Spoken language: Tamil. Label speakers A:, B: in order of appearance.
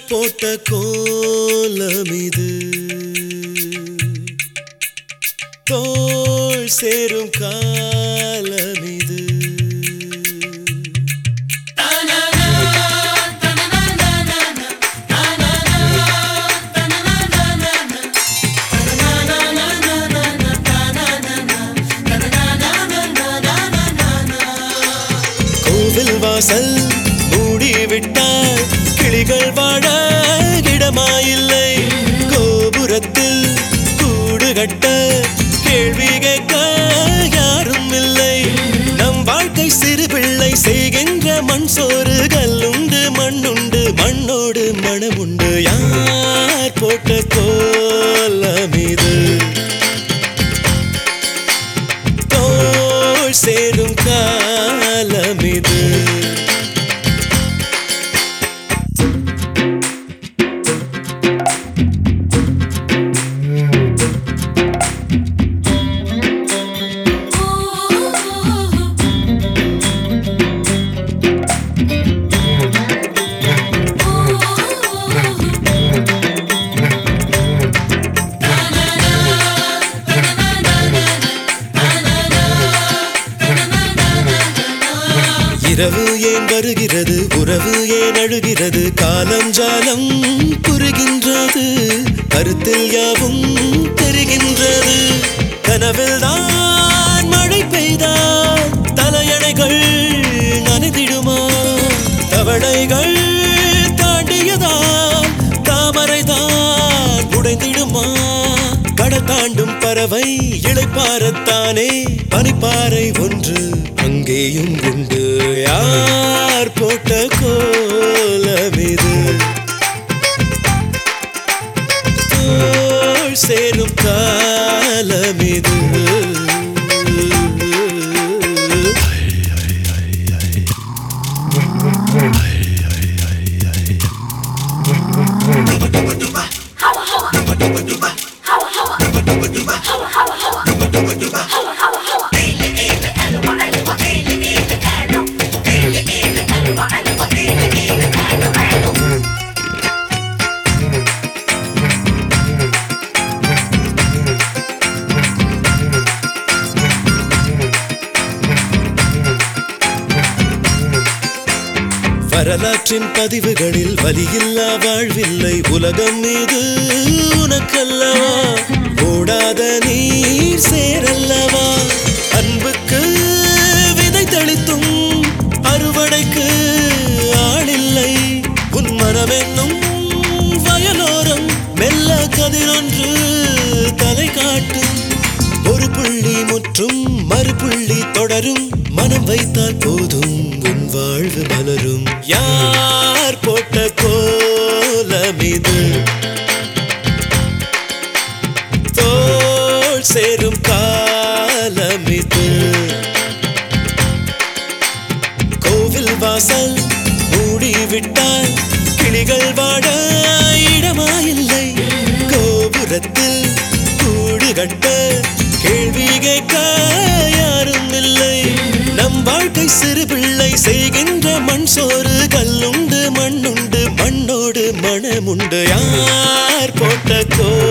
A: போட்ட கோலம் இது தோள் சேரும் காலம் இது கோவில் வாசல் மூடிவிட்டால் கிளிகள் வாழ இடமாயில்லை கோபுரத்தில் கூடு கட்ட கேள்வி கேட்க யாரும் இல்லை நம் வாழ்க்கை சிறு பிள்ளை செய்கின்ற மண் சோறு கல்லுண்டு மண்ணுண்டு மண்ணோடு மனமுண்டு யார் போட்ட கோலம் இது தோள் சேரும் காலம் இது இரவு ஏன் வருகிறது உறவு ஏன் அழுகிறது காலம் ஜாலம் புரிகின்றது கருத்தில் யாவும் தெரிகின்றது கனவில் தான் மழை பெய்தால் தலையணைகள் நனைந்திடுமா தவளைகள் தாண்டியதால் தாமரை தான் உடைந்திடுமா கடல் தாண்டும் பறவை இளைப்பாரத்தானே பனிப்பாறை ஒன்று அங்கேயும் உண்டு யார் போட்ட கோலம் இது தோள் சேரும் காலம் இது வரலாற்றின் பதிவுகளில் வலியில்லா வாழ்வில்லை உலகம் மீது உனக்கல்லவா ஓடாத நீர் சேரல்லவா அன்புக்கு விதை தெளித்தும் அறுவடைக்கு ஆளில்லை உன் மனமென்னும் வயலோரம் மெல்ல கதிரொன்று தலை காட்டும் ஒரு புள்ளி முற்றும் மறுபுள்ளி தொடரும் மனம் வைத்தால் போதும் உன் வாழ்வு மலரும் யார் போட்ட கோலம் இது தோள் சேரும் காலம் இது கோவில் வாசல் மூடிவிட்டால் கிளிகள் வாட இடமாயில்லை கோபுரத்தில் கூடு கட்ட கேள்வி கேட்க யாரும் இல்லை நம் வாழ்க்கை சிறு பிள்ளை செய்கின்ற மண் சோறு கல்லுண்டு மண்ணுண்டு மண்ணோடு மனமுண்டு யார் போட்ட கோ